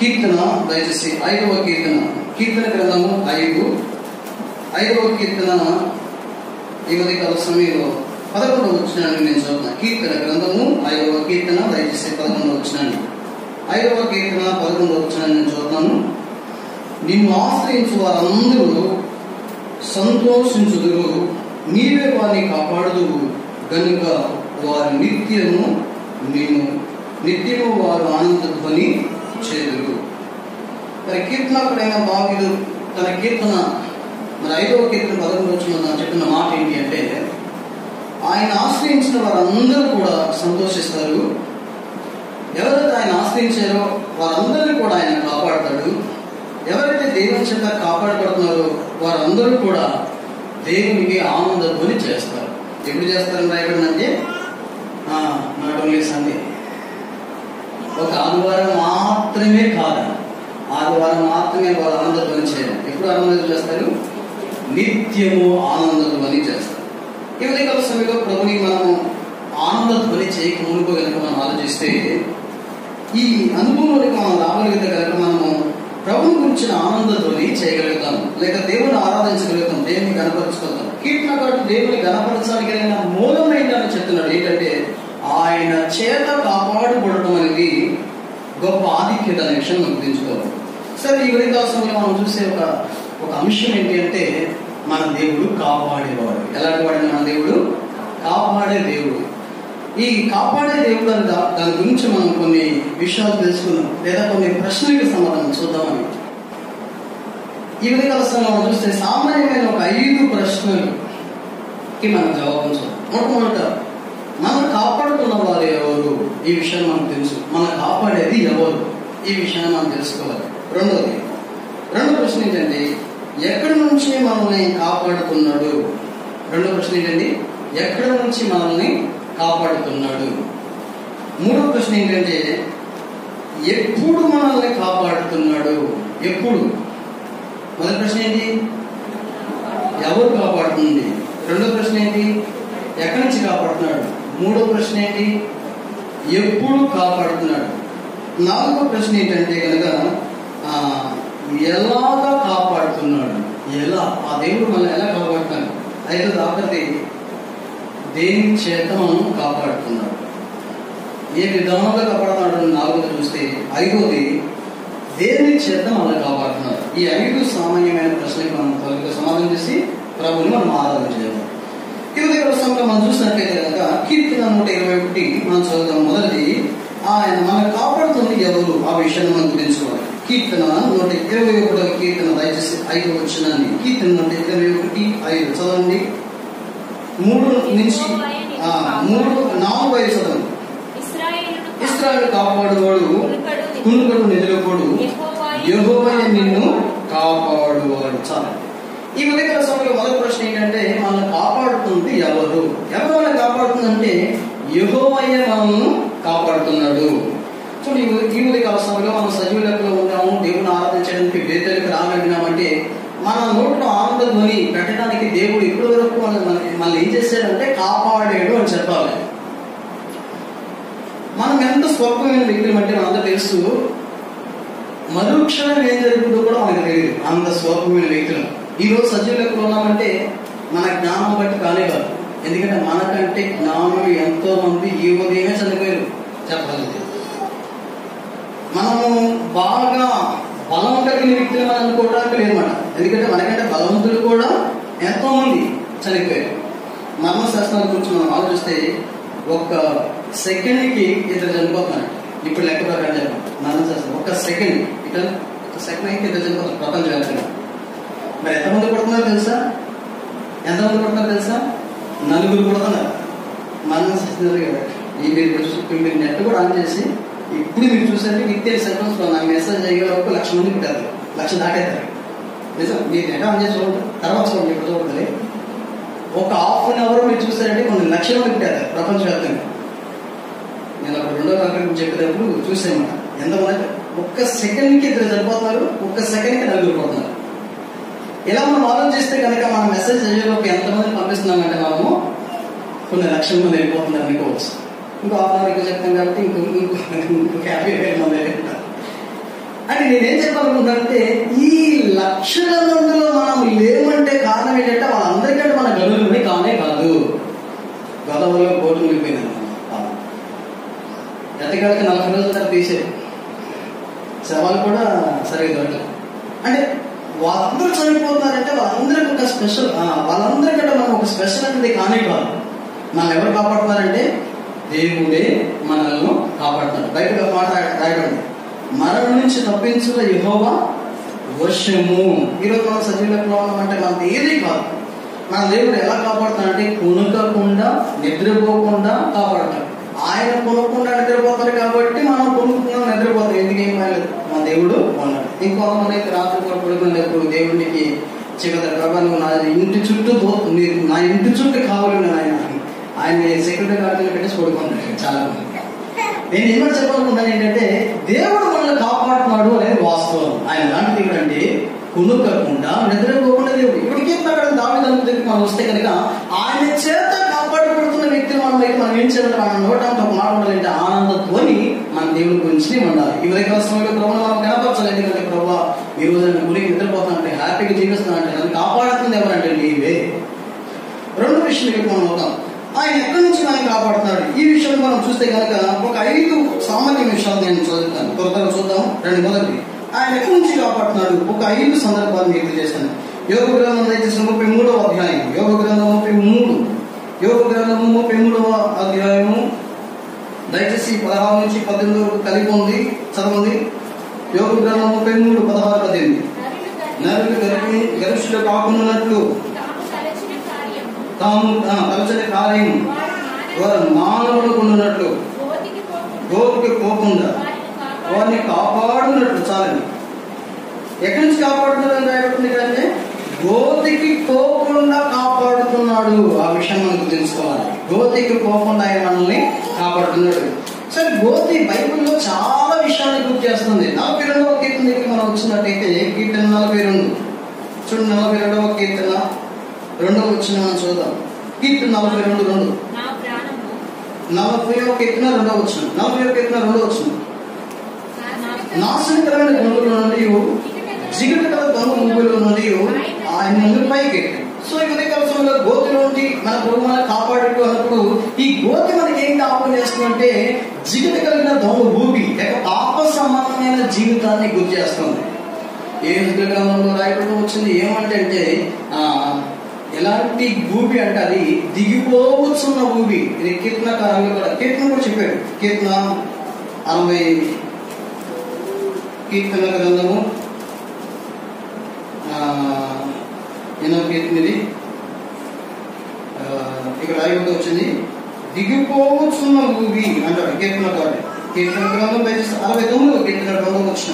కీర్తన దయచేసి ఐదవ కీర్తన కీర్తన గ్రంథము ఐదు ఐదవ కీర్తన ఈ ఉదయకాల సమయంలో పదకొండవ వచ్చినాన్ని నేను చదువుతున్నా కీర్తన గ్రంథము ఐదవ కీర్తన దయచేసి పదకొండవ వచ్చినాన్ని ఐదవ కీర్తన పదకొండవ వచ్చినాన్ని నేను చదువుతాను నిన్ను ఆశ్రయించు వారందరూ సంతోషించుదురు నీవే వారిని కాపాడుదు గనుక వారి నిత్యము నిన్ను నిత్యము వారు ఆనంద ధ్వని చేదురు మరి కీర్తనకుడైన బావిడు తన కీర్తన మరి ఐదవ కీర్తన పదకొండు వచ్చిన చెప్పిన మాట ఏంటి అంటే ఆయన ఆశ్రయించిన వారందరూ కూడా సంతోషిస్తారు ఎవరైతే ఆయన ఆశ్రయించారో వారందరినీ కూడా ఆయన కాపాడతాడు ఎవరైతే దేవుని చేత కాపాడబడుతున్నారో వారందరూ కూడా దేవునికి ఆనంద ధ్వని చేస్తారు ఎప్పుడు చేస్తారని రాయబడిందంటే నాట్ ఓన్లీ సండే ఒక ఆదివారం మాత్రమే కాదు ఆదివారం మాత్రమే వారు ఆనంద ధ్వని చేయాలి ఎప్పుడు ఆనంద చేస్తారు నిత్యము ఆనంద ధ్వని చేస్తారు ఈ ఉదయకాల సమయంలో ప్రభుని మనము ఆనంద ధ్వని చేయక మునుపు కనుక మనం ఆలోచిస్తే ఈ అనుభవంలోకి మనం రాగలిగితే కనుక మనము ప్రభుని గురించిన ఆనంద ధ్వని చేయగలుగుతాం లేక దేవుని ఆరాధించగలుగుతాం దేవుని గణపరచుకుంటాం కీర్తనకారుడు దేవుని గణపరచడానికి అయిన మూలం ఏంటని చెప్తున్నాడు ఏంటంటే ఆయన చేత కాపాడుబడటం అనేది గొప్ప ఆధిక్యత అనే విషయం మనం గుర్తించుకోవాలి సరే ఈ ఉదయకాల సమయంలో మనం చూసే ఒక ఒక అంశం ఏంటి అంటే మన దేవుడు కాపాడేవాడు ఎలాంటి వాడండి మన దేవుడు కాపాడే దేవుడు ఈ కాపాడే దేవుడు అని దా- దాని గురించి మనం కొన్ని విషయాలు తెలుసుకుందాం లేదా కొన్ని ప్రశ్నలకు సమాధానం చూద్దామని ఈ విధంగా మనం చూస్తే సామాన్యమైన ఒక ఐదు ప్రశ్నలకి మనం జవాబు చూద్దాం మొట్టమొదట మనం కాపాడుతున్న వారు ఎవరు ఈ విషయం మనకు తెలుసు మనం కాపాడేది ఎవరు ఈ విషయాన్ని మనం తెలుసుకోవాలి రెండవది రెండో ప్రశ్న ఏంటంటే ఎక్కడి నుంచి మనల్ని కాపాడుతున్నాడు రెండో ప్రశ్న ఏంటండి ఎక్కడి నుంచి మనల్ని కాపాడుతున్నాడు మూడో ప్రశ్న ఏంటంటే ఎప్పుడు మనల్ని కాపాడుతున్నాడు ఎప్పుడు మొదటి ప్రశ్న ఏంటి ఎవరు కాపాడుతుంది రెండో ప్రశ్న ఏంటి ఎక్కడి నుంచి కాపాడుతున్నాడు మూడో ప్రశ్న ఏంటి ఎప్పుడు కాపాడుతున్నాడు నాలుగో ప్రశ్న ఏంటంటే కనుక ఆ, ఎలాగా కాపాడుతున్నాడు ఎలా ఆ దేవుడు మనల్ని ఎలా కాపాడుతున్నాడు ఐదో ఆఖరిది దేని చేత మనం కాపాడుతున్నాడు ఏ విధానంగా కాపాడుతున్నాడు నాలుగోది చూస్తే ఐదోది దేని చేత మనల్ని కాపాడుతున్నాడు ఈ ఐదు సామాన్యమైన ప్రశ్నలకు మనం త్వరగా సమాధానం చేసి ప్రభుని మనం ఆరాధన చేయాలి ఇరవై వర్షంలో మనం చూసినట్లయితే కనుక కీర్తన నూట ఇరవై ఒకటి మనం చదువుదాం మొదటిది ఆయన మనల్ని కాపాడుతుంది ఎవరు ఆ విషయాన్ని మనం గుర్తించుకోవాలి కీర్తన నూట ఇరవై ఒకటో కీర్తన దయచేసి ఐదు వచ్చినాన్ని కీర్తన నూట ఇరవై ఒకటి ఐదు చదవండి మూడు నుంచి ఆ, మూడు నాలుగు ఐదు చదవండి ఇశ్రాయేలును ఇస్రాయల్ కాపాడువాడు కునుకడు కునుకడు నిద్రపోడు యెహోవాయే యెహోవాయే నిన్ను కాపాడువాడు చాలా ఈ ఉదయకాల సమయంలో మొదటి ప్రశ్న ఏంటంటే మనల్ని కాపాడుతుంది ఎవరు ఎవరు మనల్ని కాపాడుతుందంటే యెహోవాయే మనల్ని కాపాడుతున్నాడు చూడండి ఈ ఉదయ- ఈ ఉదయకాల సమయంలో మనం సజీవ లెక్కలో ఉంటాము దేవుని ఆరాధించడానికి వేదలకు రాగలిగినామంటే మన నోట్లో ఆనంద ధ్వని పెట్టడానికి దేవుడు ఇప్పటి వరకు మన మనల్ని ఏం చేశాడంటే కాపాడాడు అని చెప్పాలి మనం ఎంత స్వల్పమైన వ్యక్తులు అంటే మనంతా తెలుసు మరుక్షణం ఏం జరుగుతుందో కూడా మనకు తెలియదు అంత స్వల్పమైన వ్యక్తులు ఈ రోజు సజీవ లెక్కలు ఉన్నామంటే మన జ్ఞానం బట్టి కానే కాదు ఎందుకంటే మనకంటే జ్ఞానులు ఎంతో మంది ఈ ఉదయమే చనిపోయారు చెప్పగలిగితే మనము బాగా బలం కలిగిన వ్యక్తులు మనం అనుకోవడానికి లేదన్నమాట ఎందుకంటే మనకంటే బలవంతులు కూడా ఎంతో మంది చనిపోయారు మరణ శాస్త్రాల గురించి మనం ఆలోచిస్తే ఒక్క సెకండ్కి ఇద్దరు చనిపోతున్నారు ఇప్పుడు లెక్క ప్రకారం చెప్పాం మరణ శాస్త్రం ఒక్క సెకండ్ ఇక్కడ ఒక సెకండ్కి ఇద్దరు చనిపోతున్నారు ప్రపంచవ్యాప్తంగా మరి ఎంతమంది పడుతున్నారు తెలుసా ఎంతమంది పడుతున్నారు తెలుసా నలుగురు పడుతున్నారు మరణ శాస్త్రం ఈ మీరు చూసి- మీరు నెట్ కూడా ఆన్ చేసి ఇప్పుడు మీరు చూసారంటే విత్ ఇన్ సెకండ్స్ లో నాకు మెసేజ్ చేయగల వరకు లక్ష మంది పెట్టారు లక్ష దాటేస్తారు నిజం మీరు నెట్ ఆన్ చేసి చూడండి తర్వాత చూడండి ఇప్పుడు చూడండి ఒక హాఫ్ అన్ అవర్ మీరు చూసారంటే కొన్ని లక్షల మంది పెట్టారు ప్రపంచవ్యాప్తంగా నేను అప్పుడు రెండో రాకడానికి చెప్పేటప్పుడు చూసాను ఎంతమంది ఒక్క సెకండ్కి ఇద్దరు చనిపోతున్నారు ఒక్క సెకండ్కి నలుగురు పోతున్నారు ఇలా మనం ఆలోచిస్తే కనుక మనం మెసేజ్ అయ్యేలోపు ఎంతమంది పంపిస్తున్నామంటే మనము కొన్ని లక్షల మంది వెళ్ళిపోతున్నారు అనుకోవచ్చు ఇంకో హాఫ్ అవర్ ఎక్కువ చెప్తాం కాబట్టి ఇంకో ఇంకో ఇంకొక యాభై వేల మంది వెళ్ళిపోతారు అంటే నేనేం చెప్పాలనుకుంటానంటే ఈ లక్షల మందిలో మనం లేమంటే కారణం ఏంటంటే వాళ్ళందరికంటే మన గనులు కానే కాదు గోదావరిలో బోటు మిగిలిపోయింది ఎత్తకాడికి నలభై రోజుల తర్వాత తీసేది శవాలు కూడా సరిగ్గా దొరకలేదు అంటే వాళ్ళందరూ చనిపోతున్నారంటే వాళ్ళందరికీ ఒక స్పెషల్ వాళ్ళందరికంటే మనం ఒక స్పెషల్ అనేది కానే కాదు మనం ఎవరు కాపాడుతున్నారంటే దేవుడే మనల్ని కాపాడుతాడు బయటకు ఒక మాట రాయబడింది మరణం నుంచి తప్పించుట యహోవా వర్షము ఈరోజు మనం సజీవులకు ఉన్నామంటే మనది ఏది కాదు మన దేవుడు ఎలా కాపాడుతాడంటే కొనుక్కకుండా నిద్రపోకుండా కాపాడతాడు ఆయన కొనుక్కుండా నిద్రపోతాడు కాబట్టి మనం కొనుక్కున్నా నిద్రపోతాం ఎందుకేం కాలేదు మా దేవుడు ఉన్నాడు ఇంకొంతమంది అయితే రాత్రి పూట పడుకునేటప్పుడు దేవుడికి చివరి ప్రభా నువ్వు నా ఇంటి చుట్టూ దో- నీ- నా ఇంటి చుట్టూ కావాలి ఆయన ఆయన సెక్యూరిటీ గార్డులు పెట్టేసి పడుకుంటాడు చాలా మంది నేను ఏమని చెప్పాలనుకుంటాను ఏంటంటే దేవుడు మనల్ని కాపాడుతున్నాడు అనేది వాస్తవం ఆయన ఎలాంటి దేవుడు అంటే కొనుక్కకుండా నిద్రపోకుండా దేవుడు ఇప్పటికే అక్కడ దావి దగ్గరికి మనం వస్తే కనుక ఆయన చేత కాపాడబడుతున్న వ్యక్తిని మనం అయితే మనం ఏం చేయాలి మన నోటంతో ఒక మాట ఉండాలంటే ఆనంద ధ్వని మన దేవుడి గురించి ఉండాలి ఈ విధంగా సమయంలో ప్రభు మనం కనపరచాలి ఎందుకంటే ప్రభు ఈ రోజు నేను గురికి నిద్రపోతానంటే హ్యాపీగా జీవిస్తానంటే నన్ను కాపాడుతుంది ఎవరంటే నీవే రెండు విషయాలు మనం అవుతాం ఆయన ఎక్కడి నుంచి మనం కాపాడుతున్నాడు ఈ విషయం మనం చూస్తే కనుక ఒక ఐదు సామాన్య విషయాలు నేను చదువుతాను త్వరగా చూద్దాం రెండు మొదటి ఆయన ఎక్కడి నుంచి కాపాడుతున్నాడు ఒక ఐదు సందర్భాలు మీకు చేశాను యోగ గ్రంథం దయచేసి ముప్పై మూడవ అధ్యాయం యోగ గ్రంథం ముప్పై మూడు యోగ గ్రంథము ముప్పై మూడవ అధ్యాయము దయచేసి పదహారు నుంచి పద్దెనిమిది వరకు కలిపి ఉంది చదవండి యోగ గ్రంథం ముప్పై మూడు పదహారు పద్దెనిమిది నరులు గర్భి గరుషులు కాకుండానట్లు తాము తలచిన కార్యము తాము ఆ, తలచని కార్యం వారు వారు మానవులు ఉన్నట్లు గోతికి పోకుండా గోపుకి పోకుండా వారిని కాపాడునట్లు చాలని ఎక్కడి నుంచి కాపాడుతున్నాడు రాయబడుతుంది కంటే గోతికి పోకుండా కాపాడుతున్నాడు ఆ విషయం మనకు తెలుసుకోవాలి గోతికి పోకుండా ఆయన మనల్ని కాపాడుతున్నాడు సరే గోతి బైబిల్లో చాలా విషయాన్ని గుర్తు చేస్తుంది నలభై రెండవ కీర్తన దగ్గర మనం వచ్చినట్టయితే కీర్తన నలభై రెండు చూడండి నలభై రెండవ కీర్తన రెండవ వచ్చిన మనం చూద్దాం కీర్తన నలభై రెండు రెండు నా ప్రాణము నలభై ఒక కీర్తన రెండవ వచ్చిన నలభై ఒక కీర్తన రెండవ వచ్చిన నా- నాశనకరమైన గొంతుల నుండి జిగట కల దొంగ ముగ్గుల నుండి ఆయన ముందు పైకి సో ఈ ఉదయకాల సమయంలో గోతి నుండి మన ప్రభు మన కాపాడు అన్నప్పుడు ఈ గోతి మనకి ఏం జ్ఞాపకం చేస్తుందంటే జిగట కలిగిన దొంగ ఊపి లేక పాప సంబంధమైన జీవితాన్ని గుర్తు చేస్తుంది ఏ గ్రంథంలో రాయడం వచ్చింది ఏమంటే అంటే ఆ, ఎలాంటి ఊపి అంటే అది దిగిపోవచ్చున్న ఊపి ఇది కీర్తనకారంగా కూడా కీర్తన కూడా చెప్పాడు కీర్తన అరవై కీర్తన గ్రంథము ఆ, ఎన్నో కీర్తన ఇది ఆ, ఇక్కడ రాయబడి వచ్చింది దిగిపోవచ్చున్న ఊబి అంటాడు కీర్తన కాబట్టి కీర్తన గ్రంథం దయచేసి అరవై తొమ్మిదో కీర్తన గ్రంథం వచ్చిన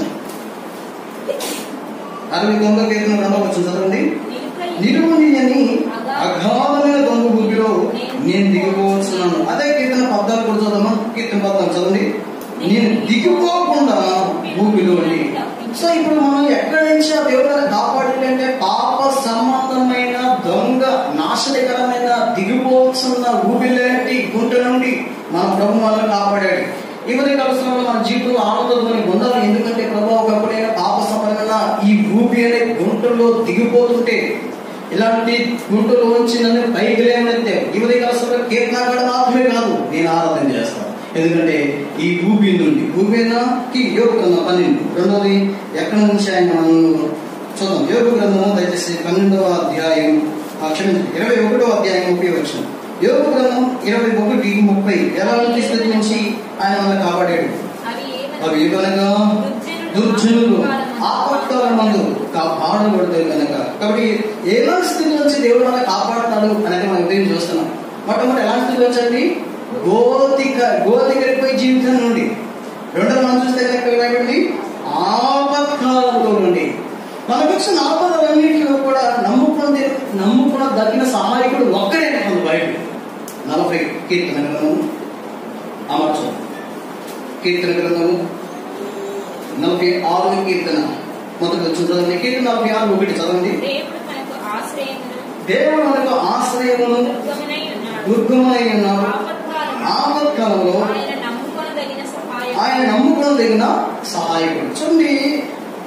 అరవై తొమ్మిదో కీర్తన గ్రంథం వచ్చింది చదవండి నిలుకలి నిలువుని అని అగాధమైన దొంగ ఊపిలో నేను దిగిపోవచ్చున్నాను అదే కీర్తన పద్నాలుగు కూడా చదవమా కీర్తన పద్నాలుగు చదవండి నేను దిగిపోకుండా భూమిలోని సో ఇప్పుడు మనం ఎక్కడి నుంచి ఆ దేవుడు కాపాడాలి అంటే పాప సంబంధమైన దొంగ నాశనకరమైన దిగిపోవచ్చున్న ఊబిలాంటి గుంట నుండి మన ప్రభు మనల్ని కాపాడాడు ఈ ఉదయ కాలంలో మన జీవితంలో ఆనందం పొందాలి ఎందుకంటే ప్రభు ఒకప్పుడైనా పాప సంబంధమైన ఈ ఊపి అనే గుంటలో దిగిపోతుంటే ఇలాంటి గుంటలోంచి నన్ను పైకి లేవనెత్తే ఈ ఉదయ కాలంలో కీర్తనాగడ మాత్రమే కాదు నేను ఆరాధన చేస్తాను ఎందుకంటే ఈ భూమి నుండి భూమికి యోగ గ్రంథం పన్నెండు రెండవది ఎక్కడి నుంచి ఆయన మనం చూద్దాం యోగ గ్రంథము దయచేసి పన్నెండవ అధ్యాయం ఆ, క్షమించండి ఇరవై ఒకటో అధ్యాయం ముప్పై వచ్చిన యోగ గ్రంథం ఇరవై ఒకటి ముప్పై ఎలాంటి స్థితి నుంచి ఆయన మనల్ని కాపాడాడు అవి అవి ఏమనగా కనుక దుర్జనులు ఆపత్కాల మందు కాపాడబడతాయి కనుక కాబట్టి ఎలాంటి స్థితి నుంచి దేవుడు మనల్ని కాపాడుతాడు అనేది మనం ఉదయం చూస్తున్నాం మొట్టమొదటి ఎలాంటి స్థితి వచ్చండి గోతిక గోతికరిపోయి జీవితం నుండి రెండవ మనం చూస్తే కనుక రాయబడింది ఆపత్కాలంలో నుండి మనకు వచ్చిన ఆపదలన్నింటిలో కూడా నమ్ముకున్న నమ్ముకున్న దక్కిన సహాయకుడు ఒక్కడే మన బయట నలభై కీర్తన గ్రంథము అమర్చు కీర్తన గ్రంథము నలభై ఆరు కీర్తన మొదటి వచ్చిన చదవండి కీర్తన నలభై ఆరు ఒకటి చదవండి దేవుడు మనకు ఆశ్రయమును దేవుడు మనకు ఆశ్రయమును దుర్గమునై ఉన్నాడు దుర్గమై ఉన్నాడు ఆపత్కాలము ఆపత్కాలంలో ఆయన నమ్ముకొనదగిన సహాయం ఆయన నమ్ముకోదగిన సహాయకుడు చూడండి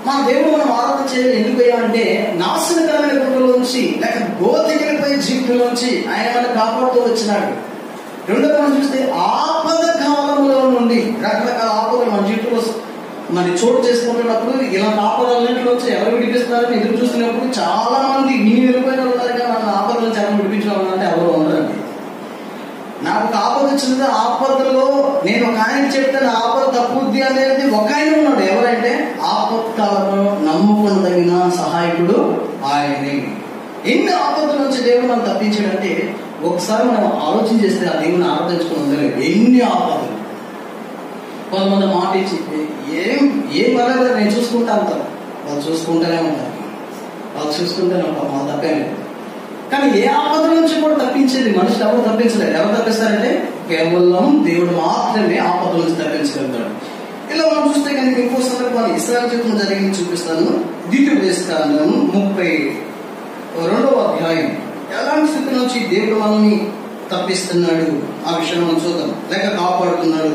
మన దేవుడు మనం ఆరాధన చేయాలి ఎందుకు అయ్యా అంటే నాశనకరమైన గుంపులోంచి లేక గోతికిపోయే జీవితంలోంచి ఆయన మనం కాపాడుతూ వచ్చినాడు రెండోది మనం చూస్తే ఆపద కాలంలో నుండి రకరకాల ఆపదలు మన జీవితంలో మరి చోటు చేసుకుంటున్నప్పుడు ఇలాంటి ఆపదలన్నింటిలోంచి ఎవరు విడిపిస్తారని ఎదురు చూస్తున్నప్పుడు చాలా మంది విని వెళ్ళిపోయిన వాళ్ళు ఉన్నారు కానీ మన ఆపద నుంచి ఎవరు విడిపించడం అంటే ఎవరు ఉండరండి నాకు ఒక ఆపద వచ్చింది ఆ ఆపదలో నేను ఒక ఆయన చెప్తే నా ఆపద తప్పుద్ది అనేది ఒక ఆయన ఉన్నాడు ఎవరంటే ఆపత్కాలంలో నమ్ముకునదగిన సహాయకుడు ఆయనే ఎన్ని ఆపదల నుంచి దేవుడు మనం తప్పించాడంటే ఒకసారి మనం ఆలోచన చేస్తే ఆ దేవుని ఆరాధించుకుని ఉండలేదు ఎన్ని ఆపదలు కొంతమంది మాట ఇచ్చి ఏం ఏం పర్లేదు నేను చూసుకుంటా అంటారు వాళ్ళు చూసుకుంటూనే ఉంటారు వాళ్ళు చూసుకుంటూనే ఉంటారు మా తప్పేం లేదు కానీ ఏ ఆపద నుంచి కూడా తప్పించేది మనిషి ఎవరు తప్పించలేదు ఎవరు తప్పిస్తారంటే కేవలం దేవుడు మాత్రమే ఆపద నుంచి తప్పించగలుగుతాడు ఇలా మనం చూస్తే కనుక ఇంకో సందర్భాన్ని ఇస్రాయల్ జీవితంలో జరిగింది చూపిస్తాను ద్వితీయోపదేశకాండం ముప్పై రెండవ అధ్యాయం ఎలాంటి స్థితి నుంచి దేవుడు మనల్ని తప్పిస్తున్నాడు ఆ విషయం మనం చూద్దాం లేక కాపాడుతున్నాడు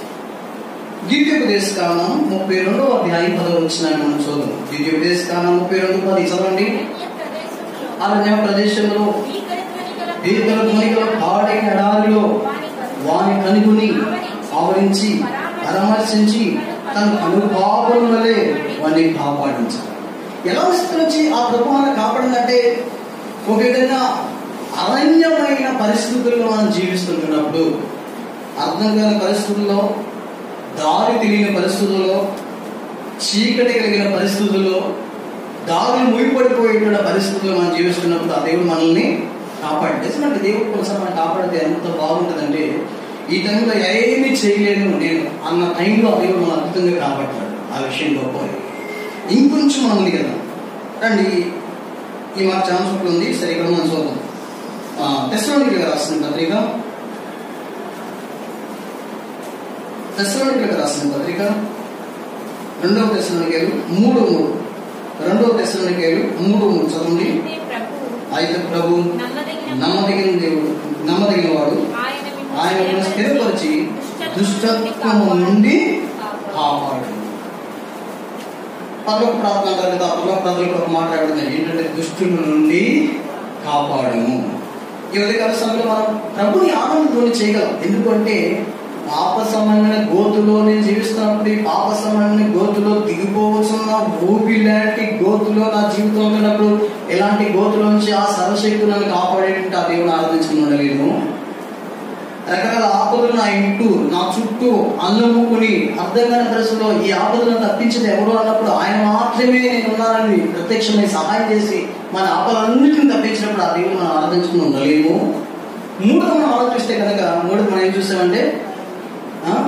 ద్వితీయోపదేశకాండం ముప్పై రెండవ అధ్యాయం పదవి వచ్చిన మనం చూద్దాం ద్వితీయోపదేశకాండం ముప్పై రెండు పది చదవండి అరణ్య ప్రదేశంలో అరణ్య ప్రదేశంలో భీకర ధ్వని గల దీర్ఘ ధ్వనిగల పాడైన ఎడారిలో వాని కనుగొని ఆవరించి పరామర్శించి తన అనుభావం వలె వాడిని కాపాడించాలి ఎలా స్థితి నుంచి ఆ ప్రభు మనం కాపాడిందంటే ఒక విధంగా అరణ్యమైన పరిస్థితుల్లో మనం జీవిస్తుంటున్నప్పుడు అర్థం కాని పరిస్థితుల్లో దారి తెలియని పరిస్థితుల్లో చీకటి కలిగిన పరిస్థితుల్లో దారులు ముడిపడిపోయేటువంటి పరిస్థితుల్లో మనం జీవిస్తున్నప్పుడు ఆ దేవుడు మనల్ని కాపాడి నిజమంటే దేవుడు కోసం మనం కాపాడితే ఎంత బాగుంటుందంటే ఈ టైంలో ఏమీ చేయలేను నేను అన్న టైంలో ఆ దేవుడు మనం అద్భుతంగా కాపాడతాడు ఆ విషయం గొప్ప ఇంకొంచెం మనం ఉంది కదా రండి ఈ మాట ఛాన్స్ ఒకటి ఉంది సరే ఇక్కడ మనం చూద్దాం టెస్ట్లోనికి రాసిన పత్రిక టెస్ట్లోనికి రాసిన పత్రిక రెండవ టెస్ట్లోనికేలు మూడు మూడు రెండవ టెస్ట్లోనికేలు మూడు మూడు చదవండి అయితే ప్రభు అయితే ప్రభు నమ్మదగిన నమ్మదగిన దేవుడు నమ్మదగిన వాడు ఆయన మిమ్మల్ని ఆయన మిమ్మల్ని స్థిరపరిచి దుష్టత్వము కాపాడు. నుండి కాపాడు. కాపాడు పదవ ప్రార్థన తర్వాత పదవ ప్రార్థనలో ఒక మాట రావడం ఏంటంటే దుష్టుల నుండి కాపాడము ఈ ఉదయకాల సమయంలో మనం ప్రభుని ఆనందంతో చేయగలం ఎందుకంటే పాప సంబంధమైన గోతులో నేను జీవిస్తున్నప్పుడు ఈ పాప సంబంధమైన గోతులో దిగిపోవచ్చున్న ఊపి లాంటి గోతులో నా జీవితం ఉన్నప్పుడు ఇలాంటి గోతుల నుంచి ఆ సర్వశక్తి నన్ను కాపాడేటువంటి ఆ దేవుని ఆరాధించుకుని ఉండలేను రకరకాల ఆపదలు నా ఇంటూ నా చుట్టూ అల్లముకుని అర్థం కాని పరిస్థితుల్లో ఈ ఆపదలను తప్పించేది ఎవరు అన్నప్పుడు ఆయన మాత్రమే నేను ఉన్నానని ప్రత్యక్షమై సహాయం చేసి మన ఆపదలన్నింటిని తప్పించినప్పుడు ఆ దేవుడు మనం ఆరాధించుకుని ఉండలేము మూడో మనం ఆలోచిస్తే కనుక మూడు మనం ఏం చూసామంటే ఆ?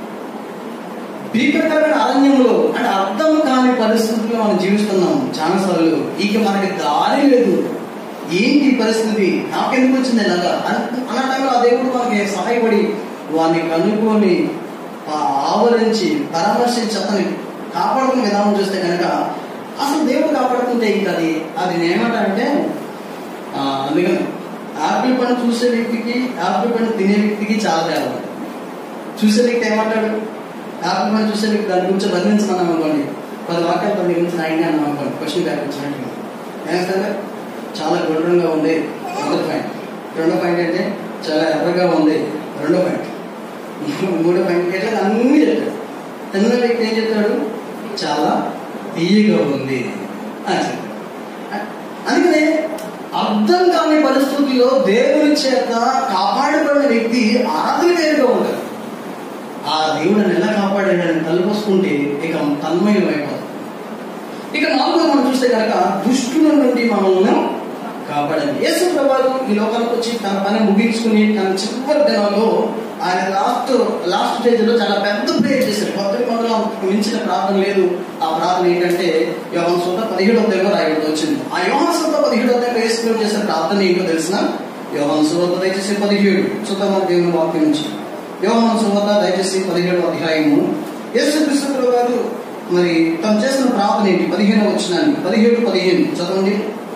భీకరకరమైన అరణ్యంలో అంటే అర్థం కాని పరిస్థితుల్లో మనం జీవిస్తున్నాం చాలాసార్లు ఇక మనకి దారి లేదు ఏంటి ఈ పరిస్థితి నాకెందుకు వచ్చింది ఇలాగా అన్- అన్న టైంలో ఆ దేవుడు మనకి సహాయపడి వాడిని కనుక్కొని ఆ- ఆవరించి పరామర్శించి అతని కాపాడుకునే విధానం చూస్తే కనుక అసలు దేవుడు కాపాడుకుంటే ఇంకా అది అది నేనేమంటానంటే ఆ, అందుకని యాపిల్ పండు చూసే వ్యక్తికి యాపిల్ పండు తినే వ్యక్తికి చాలా తేడా ఉంది. చూసే వ్యక్తి ఏమంటాడు యాపిల్ పండు చూసే వ్యక్తి దాని గురించి వర్ణించుకున్నాం అనుకోండి పది వాక్యాలు దాని గురించి నాయన అన్నాం అనుకోండి క్వశ్చన్ బ్యాక్ వచ్చినట్టు ఏమంటారు చాలా గుండ్రంగా ఉంది మొదటి పాయింట్ రెండో పాయింట్ అంటే చాలా ఎర్రగా ఉంది రెండో పాయింట్ మూడో పాయింట్ ఎట్లా అన్నీ చెప్తాడు తిన్న వ్యక్తి ఏం చెప్తాడు చాలా తీయగా ఉంది అని చెప్తాడు అందుకనే అర్థం కాని పరిస్థితుల్లో దేవుని చేత కాపాడబడిన వ్యక్తి ఆరాధన వేరుగా ఉంటాడు ఆ దేవుడు నన్ను ఎలా కాపాడాడని తలపోసుకుంటే ఇక తన్మయం అయిపోతుంది ఇక నాలుగో మనం చూస్తే కనుక దుష్టుల నుండి మనల్ని కాపాడండి యేసు ప్రభావం ఈ లోకానికి వచ్చి తన పని ముగించుకుని తన చివరి దినాల్లో ఆయన లాస్ట్ లాస్ట్ స్టేజ్ లో చాలా పెద్ద ప్రేయర్ చేశారు కొత్త మందులో మించిన ప్రార్థన లేదు ఆ ప్రార్థన ఏంటంటే యోహన్ సొంత పదిహేడు అధ్యాయంలో రాయబడి వచ్చింది ఆ యోహన్ సొంత పదిహేడు అధ్యాయంలో యేసు చేసిన ప్రార్థన ఏంటో తెలిసిన యోహన్ సువార్త దయచేసి పదిహేడు చూద్దాం దేవుని వాక్యం నుంచి యోహన్ సువార్త దయచేసి పదిహేడు అధ్యాయము యేసు క్రీస్తు గారు మరి తను చేసిన ప్రార్థన ఏంటి పదిహేను వచ్చినాన్ని పదిహేడు పదిహేను చదవండి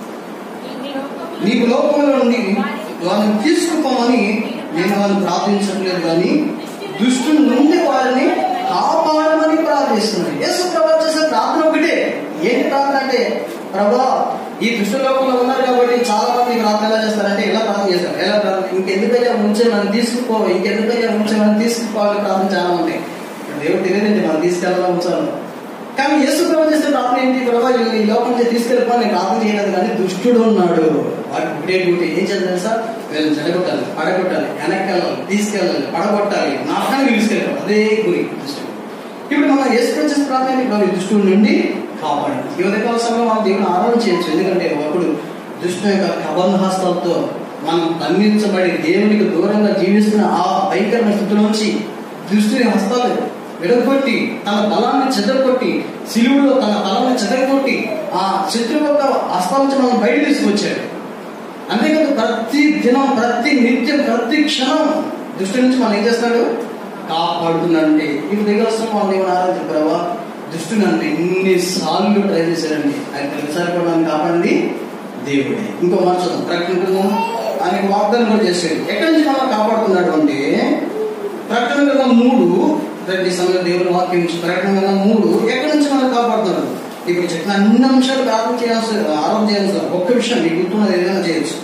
నీకు లోకంలో నుండి వారిని తీసుకుపోమని నేను వారిని ప్రార్థించట్లేదు కానీ దుష్టుల నుండి వారిని కాపాడమని ప్రార్థిస్తున్నాను యేసు ప్రభావం చేసే ప్రార్థన ఒకటే ఏంటి ప్రార్థన అంటే ప్రభా ఈ దుష్ట లోకంలో ఉన్నారు కాబట్టి చాలా మంది ప్రార్థన ఎలా చేస్తారంటే ఎలా ప్రార్థన చేస్తారు ఎలా ప్రార్థన ఇంకెందుకయ్యా ఉంచే మనం తీసుకుపో ఇంకెందుకయ్యా ఉంచే మనం తీసుకుపోవాలి ప్రార్థన చాలా ఉంటాయి దేవుడు తెలియదండి మనం తీసుకెళ్ళాలా ఉంచాలి కానీ యేసు ప్రభు చేసే ప్రార్థన ఏంటి ప్రభా వీళ్ళని ఈ లోకం నుంచి తీసుకెళ్ళిపో నేను ప్రార్థన చేయలేదు కానీ దుష్టుడు ఉన్నాడు వాటి ఒకటే డ్యూటీ ఏం చేయాలి తెలుసా వీళ్ళని చెడగొట్టాలి పడగొట్టాలి వెనక్కెళ్ళాలి తీసుకెళ్ళాలి పడగొట్టాలి నాకాన్ని తీసుకెళ్ళాలి అదే గురి దుష్టుడు ఇప్పుడు మనం యేసు ప్రభు చేసే ప్రార్థన ఏంటి? ప్రభు ఈ దుష్టుడి నుండి కాపాడు ఈ ఉదయకాల సమయంలో మనం దేవుని ఆరాధన చేయొచ్చు ఎందుకంటే ఒకడు దుష్టు యొక్క కబంధ హస్తాలతో మనం బంధించబడి దేవునికి దూరంగా జీవిస్తున్న ఆ భయంకరమైన స్థితిలోంచి దుష్టుని హస్తాలు విడగొట్టి తన బలాన్ని చెదరగొట్టి సిలువులో తన బలాన్ని చెదరగొట్టి ఆ శత్రువు యొక్క హస్తాల నుంచి మనం బయట తీసుకొచ్చాడు అంతేకాదు ప్రతి దినం ప్రతి నిత్యం ప్రతి క్షణం దృష్టి నుంచి మనం ఏం చేస్తాడు కాపాడుతున్నాడంటే ఇప్పుడు దగ్గర వస్తాం మనం దేవుని ఆరాధన ప్రభావ దుష్టు నన్ను ఎన్నిసార్లు ట్రై చేశాడండి ఆయన ప్రతిసారి కూడా నన్ను కాపాడింది దేవుడే ఇంకో మాట చూద్దాం ప్రకటన ఆయనకు వాగ్దానం కూడా చేశాడు ఎక్కడి నుంచి మనం కాపాడుతున్నాడు అంటే ప్రకటన గ్రంథం మూడు రండి సమయంలో దేవుని వాక్యం నుంచి ప్రకటన గ్రంథం మూడు ఎక్కడి నుంచి మనం కాపాడుతున్నాడు ఇప్పుడు చెప్పిన అన్ని అంశాలు ప్రారంభం చేయాల్సి ఆరోపణ చేయాల్సి ఒక్క విషయం మీకు గుర్తున్నది ఏదైనా చేయొచ్చు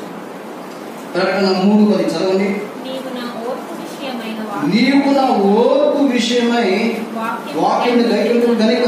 ప్రకటన మూడు పది చదవండి నీవు నా ఓర్పు విషయమైన వాక్యం నీవు నా ఓర్పు విషయమై వాక్యం దైవం గనుక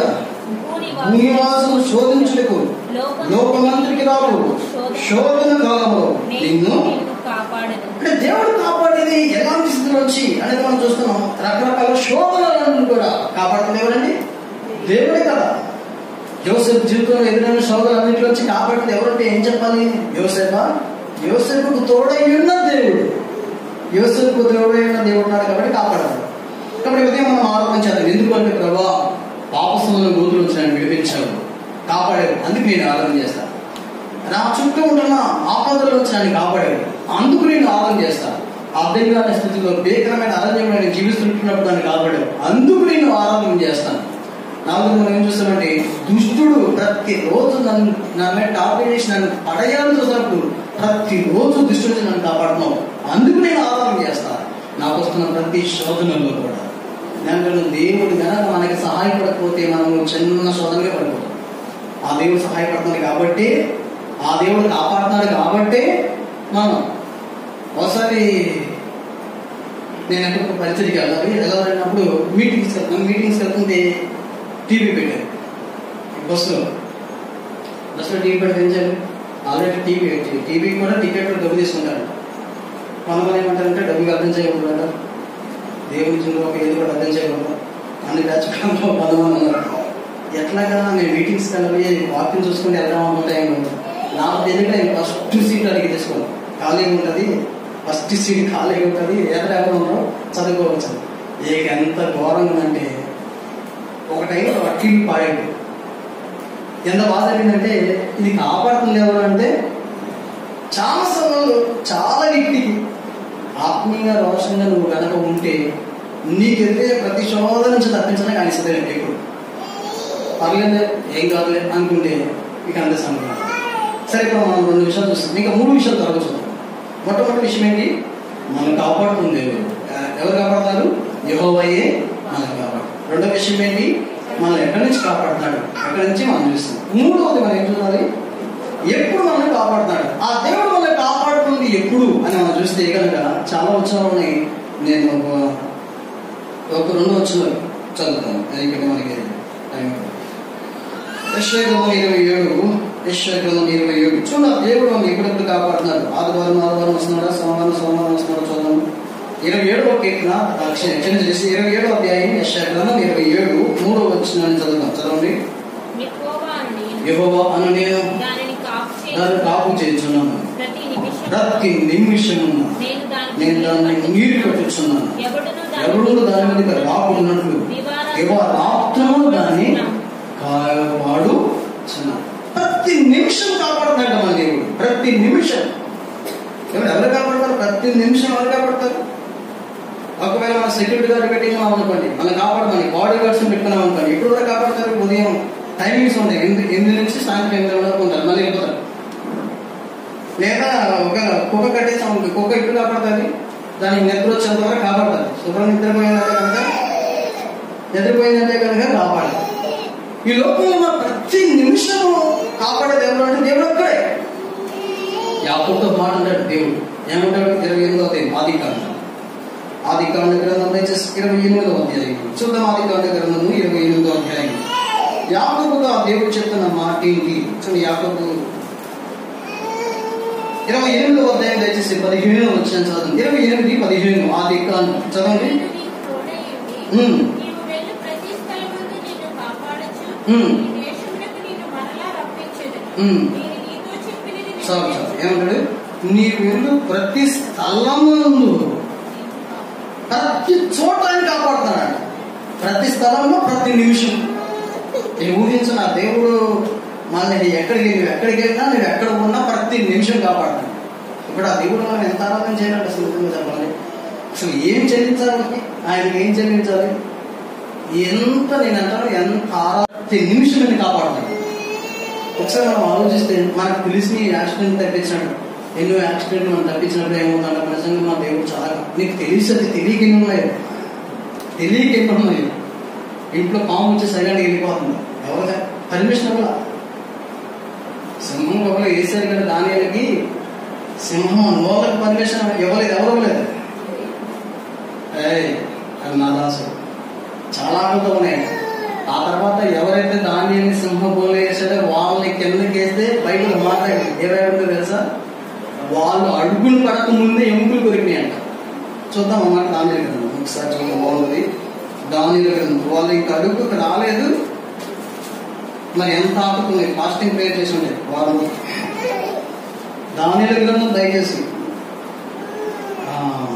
భూనివాసం శోధించుటకు లోకమంత్రికి రావు శోధన కాలంలో నిన్ను కాపాడదు అంటే దేవుడు కాపాడేది ఎలాంటి స్థితిలో వచ్చి అనేది మనం చూస్తున్నాం రకరకాల శోధనలను కూడా కాపాడుతుంది ఎవరండి దేవుడే కదా యోసేపు జీవితంలో ఎదురైన శోధనలన్నింటిలో వచ్చి కాపాడుతుంది ఎవరంటే ఏం చెప్పాలి యోసేపా యోసేపుకు తోడై ఉన్న దేవుడు యోసేపుకు తోడై ఉన్న దేవుడు ఉన్నాడు కాబట్టి కాపాడాలి కాబట్టి ఉదయం మనం ఆలోచించాలి ఎందుకు అంటే ప్రభా పాపసములను గోతులు వచ్చిన విడిపించావు కాపాడాడు అందుకు నేను ఆరాధన చేస్తాను నా చుట్టూ ఉంటున్న ఆపదలు వచ్చి నన్ను కాపాడాడు అందుకు నేను ఆరాధన చేస్తాను అర్థం కాని స్థితిలో భీకరమైన అరణ్యంలో నేను జీవిస్తుంటున్నప్పుడు నన్ను కాపాడాడు అందుకు నేను ఆరాధన చేస్తాను నాలుగు మనం ఏం చూస్తామంటే దుష్టుడు ప్రతి రోజు నన్ను నా మీద టార్గెట్ చేసి నన్ను పడేయాలని చూసినప్పుడు ప్రతి రోజు దుష్టుడు నుంచి నన్ను కాపాడుతున్నావు అందుకు నేను ఆరాధన చేస్తాను నాకు వస్తున్న ప్రతి శోధనలో కూడా నేను దేవుడు కనుక మనకి సహాయపడకపోతే మనం చిన్న శోధనగా పడిపోతాం ఆ దేవుడు సహాయపడుతున్నాడు కాబట్టి ఆ దేవుడు కాపాడుతున్నాడు కాబట్టి మనం ఒకసారి నేను ఎక్కడ పరిచయకి వెళ్ళాలి వెళ్ళాలన్నప్పుడు మీటింగ్స్ వెళ్తాను మీటింగ్స్ వెళ్తుంటే టీవీ పెట్టారు బస్సులో బస్సులో టీవీ పెడితే ఏం చేయాలి ఆల్రెడీ టీవీ టీవీ కూడా టికెట్ డబ్బు తీసుకుంటారు కొంతమంది ఏమంటారంటే డబ్బులు అర్థం చేయకూడదు దేవుని చూడ ఒక ఏది కూడా అర్థం చేయకూడదు అన్ని రాజకీయంలో కొంతమంది ఉన్నారు ఎట్లాగా నేను మీటింగ్స్ కలిపి వాకింగ్ చూసుకుంటే వెళ్దాం అనుకుంటాయి నాకు తెలియక నేను ఫస్ట్ సీట్ అడిగి తీసుకోను ఖాళీగా ఉంటుంది ఫస్ట్ సీట్ ఖాళీగా ఉంటుంది ఎక్కడ ఎవరు ఉన్నారో చదువుకోవచ్చు ఇక ఎంత ఘోరంగా ఉందంటే ఒక టైంలో అట్టిల్ పాయింట్ ఎంత బాధ జరిగిందంటే ఇది కాపాడుతుంది ఎవరు అంటే చాలా సమయంలో చాలా వ్యక్తికి ఆత్మీయ రోషంగా నువ్వు కనుక ఉంటే నీకెళ్తే ప్రతి శోధన నుంచి తప్పించడానికి ఆయన సిద్ధం ఎప్పుడు పర్లేదు ఏం కాదులే అనుకుంటే ఇక అంతే సమయం సరే ఇప్పుడు మనం రెండు విషయాలు చూస్తాం ఇంకా మూడు విషయాలు త్వరగా చూద్దాం మొట్టమొదటి విషయం ఏంటి మనం కాపాడుతుంది దేవుడు ఎవరు కాపాడుతారు యహోవయ్యే మనల్ని కాపాడు రెండో విషయం ఏంటి మనం ఎక్కడి నుంచి కాపాడుతున్నాడు ఎక్కడి నుంచి మనం చూస్తాం మూడవది మనం ఏం చూడాలి ఎప్పుడు మనల్ని కాపాడుతున్నాడు ఆ దేవుడు మనల్ని కాపాడుతుంది ఎప్పుడు అని మనం చూస్తే కనుక చాలా వచ్చిన ఉన్నాయి నేను ఒక- ఒక రెండు వచ్చిన చదువుతాను ఎందుకంటే మనకి టైం యశ్వగ్రంథం ఇరవై ఏడు యశ్వగ్రంథం ఇరవై ఏడు చూడ దేవుడు మనం ఎప్పుడెప్పుడు కాపాడుతున్నాడు ఆదివారం ఆదివారం వస్తున్నాడా సోమవారం సోమవారం వస్తున్నాడా చూద్దాం ఇరవై ఏడవ కీర్తన క్షణ చేసి ఇరవై ఏడవ అధ్యాయం యశ్వగ్రంథం ఇరవై ఏడు మూడో వచ్చిన చదువుతాం చదవండి యెహోవా అని నేను యెహోవా అను నేను దానిని కాపు దాన్ని చేయుచున్నాను. కాపు చేస్తున్నాను ప్రతి నిమిషం ప్రతి నిమిషము నేను దానికి నేను దాన్ని నీరు కట్టుచున్నాను ఎవడును ఎవరు దాని మీద రాకున్నట్లు దివారాత్రము దాన్ని కాపాడు ప్రతి నిమిషం కాపాడుతున్నాడు మన దేవుడు ప్రతి నిమిషం ఎవరు ఎవరు కాపాడతారు ప్రతి నిమిషం ఎవరు కాపాడతారు ఒకవేళ మన సెక్యూరిటీ గార్డ్ పెట్టినాం అనుకోండి మనం కాపాడమని బాడీ గార్డ్స్ పెట్టుకున్నాం అనుకోండి ఇప్పుడు కూడా కాపాడతారు ఉదయం టైమింగ్స్ ఉంటాయి ఎనిమిది ఎనిమిది నుంచి సాయంత్రం ఎనిమిది వరకు ఉంటారు మళ్ళీ వెళ్ళిపోతారు లేదా ఒక కుక్క కట్టేసాం అనుకో, కుక్క ఇప్పుడు కాపాడుతుంది దానికి నిద్ర వచ్చేంత వరకు కాపాడుతుంది శుభ్రం నిద్రపోయిందంటే కనుక నిద్రపోయిందంటే కనుక కాపాడాలి ఈ లోకంలో ఉన్న ప్రతి ప్రతి నిమిషము కాపాడేది ఎవరు అంటే దేవుడు ఒక్కడే యాకోబుతో మాట అంటాడు దేవుడు ఏమంటాడు ఇరవై ఎనిమిదో అధ్యాయం ఆది కాండం ఆది కాండ గ్రంథం దయచేసి ఇరవై ఎనిమిదో అధ్యాయం చూద్దాం ఆది కాండ గ్రంథము ఇరవై ఎనిమిదో అధ్యాయం యాకోబుతో ఆ దేవుడు చెప్తున్న మాట ఏంటి చూడండి యాకోబు ఇరవై ఎనిమిదో అధ్యాయం దయచేసి పదిహేను వచ్చిన చదవండి ఇరవై ఎనిమిది పదిహేను ఆది కాండం చదవండి నేను నీకు తోడయ్యుండి, ఉమ్. నీవు వెళ్ళు ప్రతి స్థలమందు నిన్ను కాపాడొచ్చు. ఉమ్. నీ దేశమునకు నిన్ను మరలా రప్పించెదను. ఉమ్. నేను నీతో చెప్పినది చాలు చాలు నెరవేర్చుదును. ఏమంటాడు నీ వెళ్ళు ప్రతి స్థలమునందు ప్రతి చోట ఆయన కాపాడుతాడంట ప్రతి స్థలంలో ప్రతి నిమిషం నేను ఊహించిన ఆ దేవుడు మళ్ళీ ఎక్కడికి నువ్వు ఎక్కడికి వెళ్ళినా నువ్వు ఎక్కడ ఉన్నా ప్రతి నిమిషం కాపాడుతాడు ఇప్పుడు ఆ దేవుడు మనం ఎంత ఆరాధన చేయాలంటే అసలు నిజంగా చెప్పాలి అసలు ఏం చెల్లించాలి మనకి? ఆయనకి ఏం చెల్లించాలి ఎంత నేను అంటాను ఎంత ఆరా ప్రతి నిమిషం నేను కాపాడుతాడు ఒకసారి మనం ఆలోచిస్తే మనకు తెలిసి యాక్సిడెంట్ తప్పించాడు ఎన్నో యాక్సిడెంట్ మనం తప్పించినప్పుడు ఏమవుతుందంటే నిజంగా మా దేవుడు చాలా నీకు తెలిసి అది తెలియక ఎన్ని ఉన్నాయి తెలియక ఎన్ని ఉన్నాయి ఇంట్లో పాము వచ్చి సైలెంట్ వెళ్ళిపోతుంది ఎవరు పర్మిషన్ ఇవ్వాల సింహం లోపల వేసారు కదా దానిలకి సింహం నోళ్ళకి పర్మిషన్ ఇవ్వలేదు ఎవరు ఇవ్వలేదు ఏయ్ అది నా దాసు చాలా ఆటలతో ఉన్నాయి ఆ తర్వాత ఎవరైతే దానిని సింహం బోలు వేసాడో వాళ్ళని కిందకి వేస్తే బైబిల్ మాట్లాడి ఏమైందో తెలుసా వాళ్ళు అడుగులు పడక ముందే ఎముకలు కొరికినాయంట చూద్దాం అన్నమాట దాని గ్రంథం ఒకసారి చూద్దాం బాగుంది దాని గ్రంథం వాళ్ళు ఇంకా అడుగుకు రాలేదు మరి ఎంత ఆపుతుంది ఫాస్టింగ్ ప్రేయర్ చేసి ఉండే వారు దాని గ్రంథం దయచేసి ఆ,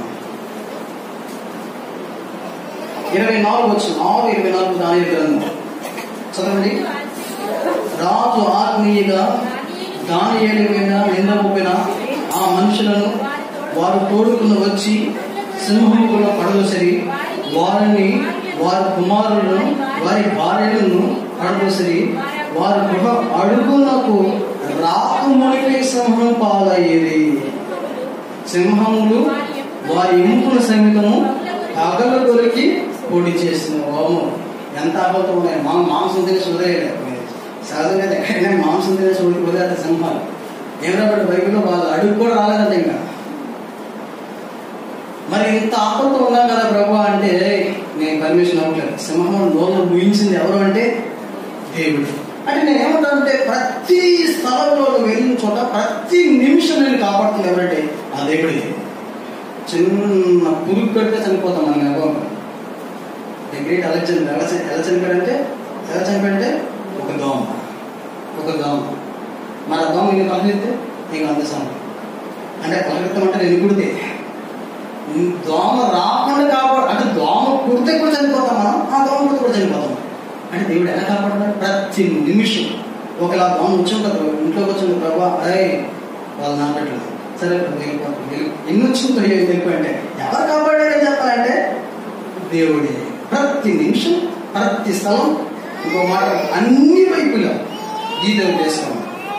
ఇరవై నాలుగు వచ్చు నాలుగు ఇరవై నాలుగు దాని గ్రంథం చదవండి రాజు ఆత్మీయగా దాని ఏలిపోయిన నింద మోపిన ఆ మనుషులను వారు తోడుకుని వచ్చి సింహములో పడవసరి వారిని వారి కుమారులను వారి భార్యలను పడవసరి వారి గృహ అడుగునకు రాకమునిపై సింహం పాలయ్యేది సింహములు వారి ఎముకల సమితము పగల కొరికి పొడి చేసిన ఓము ఎంత ఆకలితో ఉన్నాయి మా మాంసం తిని చూడలేదు సహజంగా ఎక్కడైనా మాంసం తినే చూడకి వదిలేత సింహాలు ఏమన్నా బైబిల్లో వాళ్ళు అడుగు కూడా రాలేదంట ఇంకా మరి ఇంత ఆకలితో ఉన్నాం కదా ప్రభు అంటే నేను పర్మిషన్ అవ్వట్లేదు సింహం నోళ్ళు ముగించింది ఎవరు అంటే దేవుడు అంటే నేను ఏమంటానంటే ప్రతి స్థలంలో నువ్వు వెళ్ళిన చోట ప్రతి నిమిషం నేను కాపాడుతుంది ఎవరంటే ఆ దేవుడి చిన్న పురుగు కడితే చనిపోతాం మనం ఎవరు ది గ్రేట్ అలెగ్జాండర్ ఎలా చని- ఎలా చనిపోయాడంటే ఎలా చనిపోయాడంటే ఒక దోమ ఒక దోమ మరి ఆ దోమ నేను పలకెత్తే నీకు అందేశాను అంటే పలకెత్తమంటే నేను కుడితే దోమ రాకుండా కాపాడు అంటే దోమ కుడితే కూడా చనిపోతాం మనం ఆ దోమ కుడితే కూడా చనిపోతాం అంటే దేవుడు ఎలా కాపాడుతాడు ప్రతి నిమిషం ఒకలా దోమ వచ్చాం కదా ఇంట్లోకి వచ్చింది ప్రభా అరే వాళ్ళు నాటట్లేదు సరే ప్రభు వెళ్ళిపోతాం వెళ్ళి ఎన్ని వచ్చిందో వెళ్ళిపోయింటే ఎవరు కాపాడాడని చెప్పాలంటే దేవుడే ప్రతి నిమిషం ప్రతి స్థలం ఇంకో మాట అన్ని వైపులా గీత చేస్తాం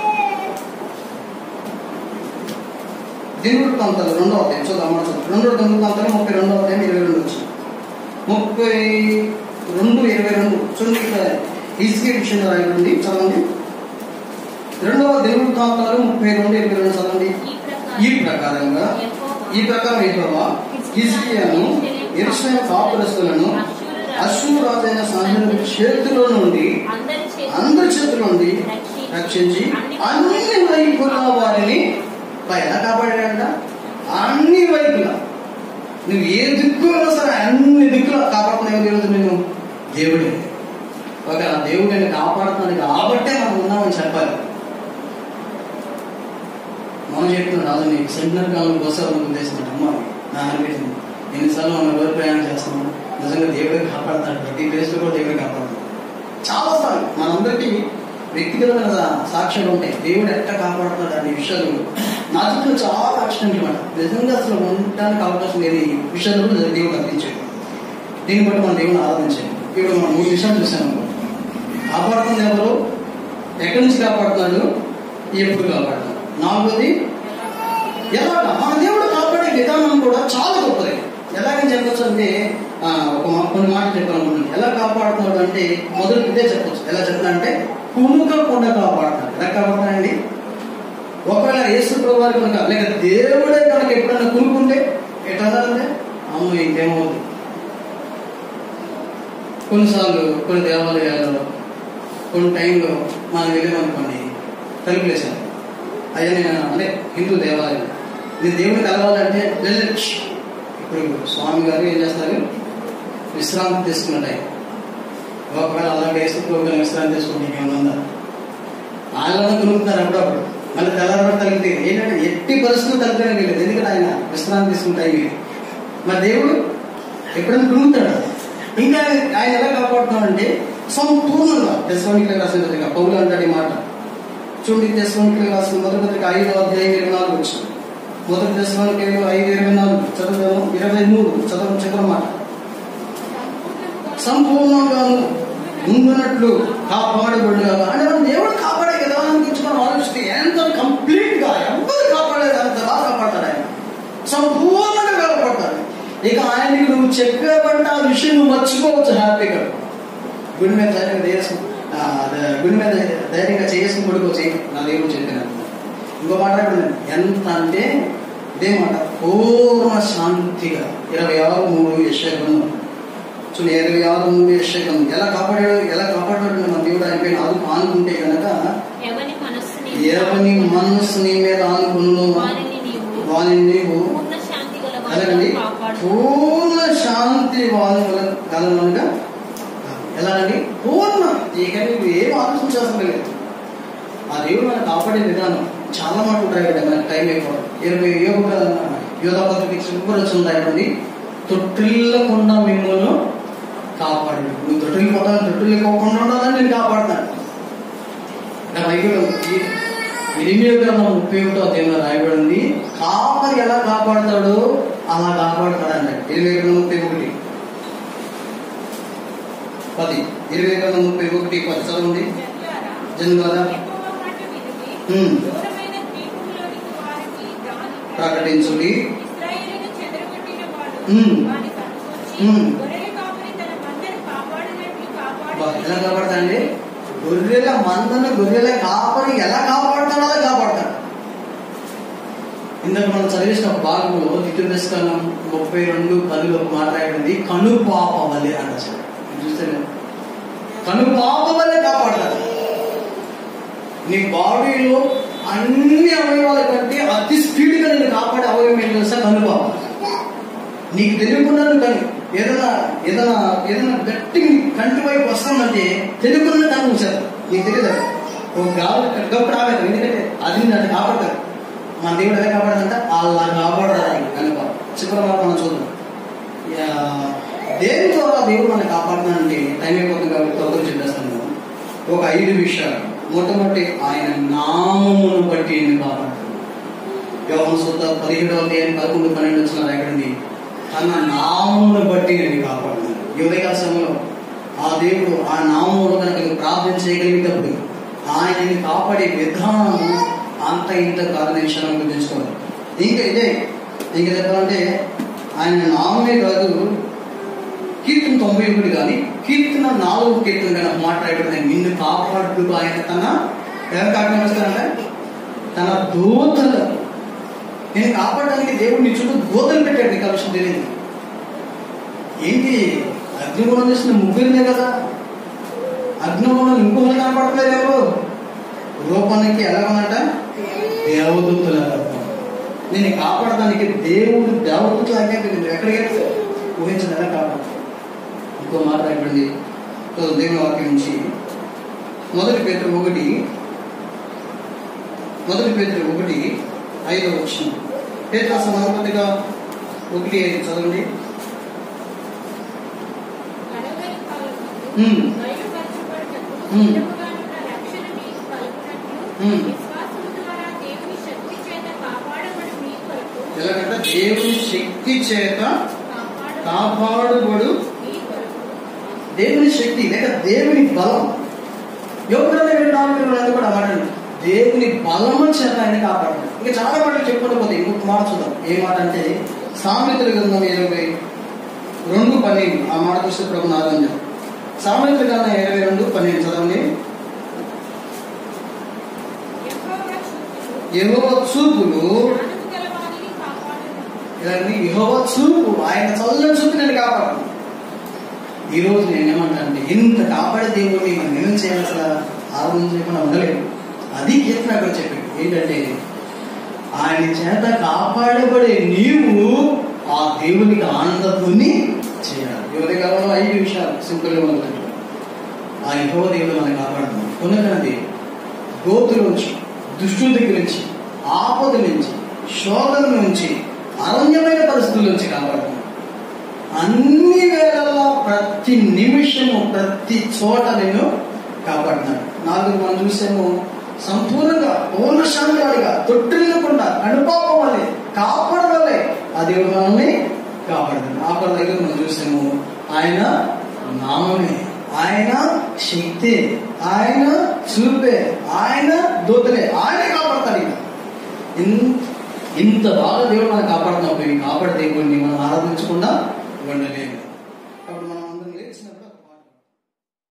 దినుడు ప్రాంతాలు రెండవ అధ్యాయం చూద్దాం మనం చూద్దాం రెండు దినుడు ప్రాంతాలు ముప్పై రెండవ అధ్యాయం ఇరవై రెండు వచ్చి ముప్పై రెండు ఇరవై రెండు చూడండి ఇక్కడ ఈజీ విషయం రాయండి చదవండి రెండవ దేవుడు ప్రాంతాలు ముప్పై రెండు ఇరవై రెండు చదవండి ఈ ఈ ప్రకారం ప్రకారంగా ఈ ప్రకారం యెహోవా హిజ్కియాను యెరూషలేము కాపురస్తులను అశ్వరు రాజైన సంహరణ చేతిలో నుండి అందరి చేతుల అందరి చేతుల నుండి రక్షించి అన్ని వైపులా వారిని పైన కాపాడాడంట అన్ని వైపులా నువ్వు ఏ దిక్కులో సరే అన్ని దిక్కులో కాపాడుతున్నావు ఈరోజు నేను దేవుడే ఒక దేవుడు నేను కాపాడుతున్నాను కాబట్టే మనం ఉన్నామని చెప్పాలి మనం చెప్తున్న రాజు నీకు సెంటినర్ కాలం బస్సు ఉద్దేశం అమ్మ నా అనిపించింది ఎన్నిసార్లు మనం రోజు ప్రయాణం చేస్తున్నాం నిజంగా దేవుడే కాపాడుతాడు ప్రతి ప్లేస్లో కూడా దేవుడే కాపాడుతాడు చాలా సార్లు మనందరికీ వ్యక్తిగతమైన సా- సాక్ష్యాలు ఉంటాయి దేవుడు ఎట్లా కాపాడుతున్నాడు అనే విషయాలు నా చుట్టూ చాలా యాక్సిడెంట్లు మాట నిజంగా అసలు ఉండడానికి అవకాశం లేని విషయాలు కూడా దేవుడు తప్పించాడు దీన్ని బట్టి మనం దేవుని ఆరాధించాలి ఇప్పుడు మనం మూడు విషయాలు చూసాము కాపాడుతుంది ఎవరు ఎక్కడి నుంచి కాపాడుతున్నాడు ఎప్పుడు కాపాడుతున్నాడు నాలుగోది ఎలాగా మన దేవుడు కాపాడే విధానం కూడా చాలా గొప్పది ఎలాగని చెప్పొచ్చు అంటే ఆ, ఒక మా- కొన్ని మాటలు చెప్పాలనుకుంటున్నాను ఎలా కాపాడుతున్నాడు అంటే మొదలు ఇదే చెప్పొచ్చు ఎలా చెప్తా అంటే కునుకకుండా కాపాడతాడు ఎలా కాపాడతానండి ఒకవేళ యేసు ప్రభు వారు కనుక లేక దేవుడే కనుక ఎప్పుడైనా కునుకుంటే ఎట్లా అంటే అమ్మ ఇంకేమవుతుంది కొన్నిసార్లు కొన్ని దేవాలయాల్లో కొన్ని టైంలో మనం వెళ్ళామనుకోండి తలుపులేసాను అయ్యా నేను అంటే హిందూ దేవాలయం నేను దేవుని కలవాలంటే లేదు ఇప్పుడు స్వామి గారు ఏం చేస్తారు విశ్రాంతి తీసుకున్న టైం ఒకవేళ అలాగే యేసు ప్రభు గారు విశ్రాంతి తీసుకుంటే ఏమన్నా ఆయన కొనుక్కున్నారు అప్పుడప్పుడు మళ్ళీ తెల్లారి తగ్గితే ఏంటంటే ఎట్టి పరిస్థితులు తగ్గితే లేదు ఎందుకంటే ఆయన విశ్రాంతి తీసుకుంటాయి మీరు మరి దేవుడు ఎప్పుడైనా కొనుక్కుతాడు ఇంకా ఆయన ఎలా కాపాడుతున్నాడంటే సంపూర్ణంగా దశవానికి రాసిన పత్రిక పౌలు అంటాడు ఈ మాట చూడండి దశవానికి రాసిన మొదటి పత్రిక ఐదో అధ్యాయం ఇరవై నాలుగు వచ్చింది మొదటి దశవానికి ఐదు ఇరవై నాలుగు చదువు ఇరవై మూడు చదువు చదువు మాట సంపూర్ణంగాను ఉండునట్లు కాపాడబడిగా అంటే మనం దేవుడు కాపాడే విధానం గురించి మనం ఆలోచిస్తే ఎంత కంప్లీట్ గా ఎవరు కాపాడలేదు అంత బాగా కాపాడతాడు ఆయన సంపూర్ణంగా కాపాడతాడు ఇక ఆయనకి నువ్వు చెప్పేవంటే ఆ విషయం నువ్వు మర్చిపోవచ్చు హ్యాపీగా గుడి మీద ధైర్యంగా చేసుకు గుడి మీద ధైర్యంగా చేసుకుని పడుకోవచ్చు నా దేవుడు చెప్పినాను ఇంకో మాట ఎప్పుడు ఎంత అంటే ఇదే మాట పూర్ణ శాంతిగా ఇరవై ఆరు మూడు యశ్వరం చూడండి ఇరవై ఆరు మూడు యశ్వరం ఎలా కాపాడాడు ఎలా కాపాడాడు మన దేవుడు అయిపోయిన ఆదు ఆనుకుంటే కనుక ఎవని మనస్సుని ఎవని మనస్సు నీ మీద ఆనుకును వారిని నీవు వారిని నీవు పూర్ణ శాంతి గల ఎలాగండి కాపాడు పూర్ణ శాంతి వాళ్ళు గలనుగా ఎలాగండి పూర్ణ ఇక నువ్వు ఏం ఆలోచించాల్సిన లేదు ఆ దేవుడు మనం కాపాడే విధానం చాలా మాట ఉంటాయి కదా మనకి టైం అయిపోవడం ఇరవై యోగ యోధ పద్ధతికి సూపర్ వచ్చింది అయిపోయింది తొట్టిల్లకుండా మిమ్మల్ని కాపాడు నువ్వు తొట్టిల్లి పోతాను తొట్టిల్లి పోకుండా ఉండాలని నేను కాపాడుతాను నా బైబిల్ ఎనిమిది గ్రంథం ముప్పై ఒకటో అధ్యాయంలో రాయబడింది కాపరి ఎలా కాపాడతాడో అలా కాపాడతాడు అన్నాడు ఇరవై గ్రంథం ముప్పై ఒకటి పది ఇరవై గ్రంథం ముప్పై ఒకటి పది చదవండి జన్మలారా యెహోవా మాట వినుడి. హ్మ్. దూరమైన ద్వీపంలోనికి వారిని దాని ప్రకటించుడి ఇశ్రాయేలును చెదరగొట్టిన వాడు హ్మ్. వాని కనుకొచ్చి హ్మ్. గొర్రెల కాపరి తన మందను కాపాడినట్లు కాపాడి బా, ఎలా కాపాడతాడండి గొర్రెల మందను గొర్రెల కాపరి ఎలా కాపాడుతాడో అలా కాపాడతాడు ఇందాక మనం చదివేసిన ఒక భాగంలో దితుర్దశకాలం ముప్పై రెండు పదిలో మాట్లాడింది కను పాప వల్లే అంట అసలు. ఇది చూస్తే కను పాప వల్లే కాపాడతాడు నీ బాడీలో అన్ని అవయవాల కంటే అతి స్పీడ్గా నేను కాపాడే అవయవం ఏంటి తెలుసా కను పాప నీకు తెలియకుండా నువ్వు కానీ ఏదైనా ఏదైనా ఏదైనా గట్టి నీ కంటి వైపు వస్తామంటే తెలియకుండా దాన్ని ఉంచారు నీకు తెలియదు అది. ఒక గాలి కట్టుకప్పుడు ఆగదు ఎందుకంటే అది నన్ను కాపాడతారు మన దేవుడు ఎలా కాపాడదంట అలా కాపాడతారు కనుక చివరి మాట మనం చూద్దాం యా, దేని ద్వారా దేవుడు మనం కాపాడుతున్నానంటే టైం అయిపోతుంది కాబట్టి త్వరగా చెప్పేస్తాను ఒక ఐదు విషయాలు మొట్టమొదటి ఆయన నామమును బట్టి నేను కాపాడుతాను యోహన్ సుద్ద పదిహేడవ అధ్యాయం పదకొండు పన్నెండు వచ్చిన ఎక్కడండి తన నామమును బట్టి నేను కాపాడుతాను ఈ ఉదయకాల సమయంలో ఆ దేవుడు ఆ నామములో కనుక నువ్వు ప్రార్థన చేయగలిగేటప్పుడు ఆయనని కాపాడే విధానం అంత ఇంత కాదని విషయాన్ని గుర్తుంచుకోవాలి ఇంకా ఇదే ఇంకా చెప్పాలంటే ఆయన నామే కాదు కీర్తన తొంభై ఒకటి కానీ కీర్తన నాలుగు కీర్తన కానీ ఒక మాట రాయబడింది నిన్ను కాపాడుతూ ఆయన తన ఎవరు కాపాడు వస్తారంటే తన దూతలు నేను కాపాడడానికి దేవుడు నీ చుట్టూ దూతలు పెట్టాడు నీకు ఆ విషయం తెలియదు ఏంటి అగ్నిగుణం చేసిన ముగ్గురినే కదా అగ్నిగుణం ఇంకొకరు కనపడట్లేదు ఎవరు రూపానికి ఎలా ఉన్నట దేవదూతలు నేను కాపాడడానికి దేవుడు దేవదూతలు అంటే ఎక్కడికి ఊహించదు ఎలా కాపాడు ఇంకో మాట అయిపోయింది దేవుని వాక్యం నుంచి మొదటి పేరు ఒకటి మొదటి పేరు ఒకటి ఐదో వచ్చిన పేరు మొదటిగా ఒకటి ఐదు చదవండి కడవరి కాలమందు హ్మ్. బయలుపరచబడుటకు హ్మ్. సిద్ధముగానున్న రక్షణ మీకు కలుగునట్లు హ్మ్. విశ్వాసము ద్వారా దేవుని శక్తి చేత కాపాడబడు మీ కొరకు ఎలాగంటే దేవుని శక్తి చేత కాపాడబడు కాపాడుబడు మీ కొరకు దేవుని శక్తి లేక దేవుని బలం యోగుల నాలుగు కూడా మాట్లాడండి దేవుని బలము చేత ఆయన కాపాడాడు ఇంకా చాలా మాటలు చెప్పుకుంటూ పోతే ఇంకొక మాట చూద్దాం ఏ మాట అంటే సామెతల గ్రంథం ఇరవై రెండు పన్నెండు ఆ మాట చూస్తే ప్రభు నారాయణ సామెతల గ్రంథం ఇరవై రెండు పన్నెండు చదవండి యెహోవా చూపులు జ్ఞానము గల వారిని కాపాడును ఇలాంటి యెహోవా చూపు ఆయన చల్లని చూపు నేను కాపాడు ఈ రోజు నేను ఏమంటానంటే ఇంత కాపాడే దేవుడిని మనం ఏం చేయాలి అసలు ఆలోచన చేయకుండా ఉండలేము అది కీర్తన అక్కడ చెప్పాడు ఏంటంటే ఆయన చేత కాపాడబడే నీవు ఆ దేవునికి ఆనందత్వాన్ని చేయాలి యువత కాలంలో ఐదు విషయాలు సింపుల్గా మొదలు ఆ యహో దేవుడు మనం కాపాడుతున్నాం కొనకనది గోతులోంచి దుష్టుల దగ్గర నుంచి ఆపద నుంచి శోధన నుంచి అరణ్యమైన పరిస్థితుల నుంచి కాపాడుతున్నాం అన్ని వేళల్లో ప్రతి నిమిషము ప్రతి చోట నేను కాపాడినాడు నాలుగు మనం చూసాము సంపూర్ణంగా పౌర్ణశాంతివాడిగా తొట్టిల్లకుండా కనుపాపం వల్లే కాపాడడం వల్లే ఆ దేవుడు మనల్ని కాపాడుతాడు ఆపద దగ్గర మనం చూసాము ఆయన నామమే ఆయన శక్తి ఆయన చూపే ఆయన దూతలే ఆయన కాపాడతాడు ఇక ఇన్- ఇంత బాగా దేవుడు మనం కాపాడుతున్నప్పుడు ఈ కాపాడే దేవుడిని మనం ఆరాధించకుండా ఉండలేము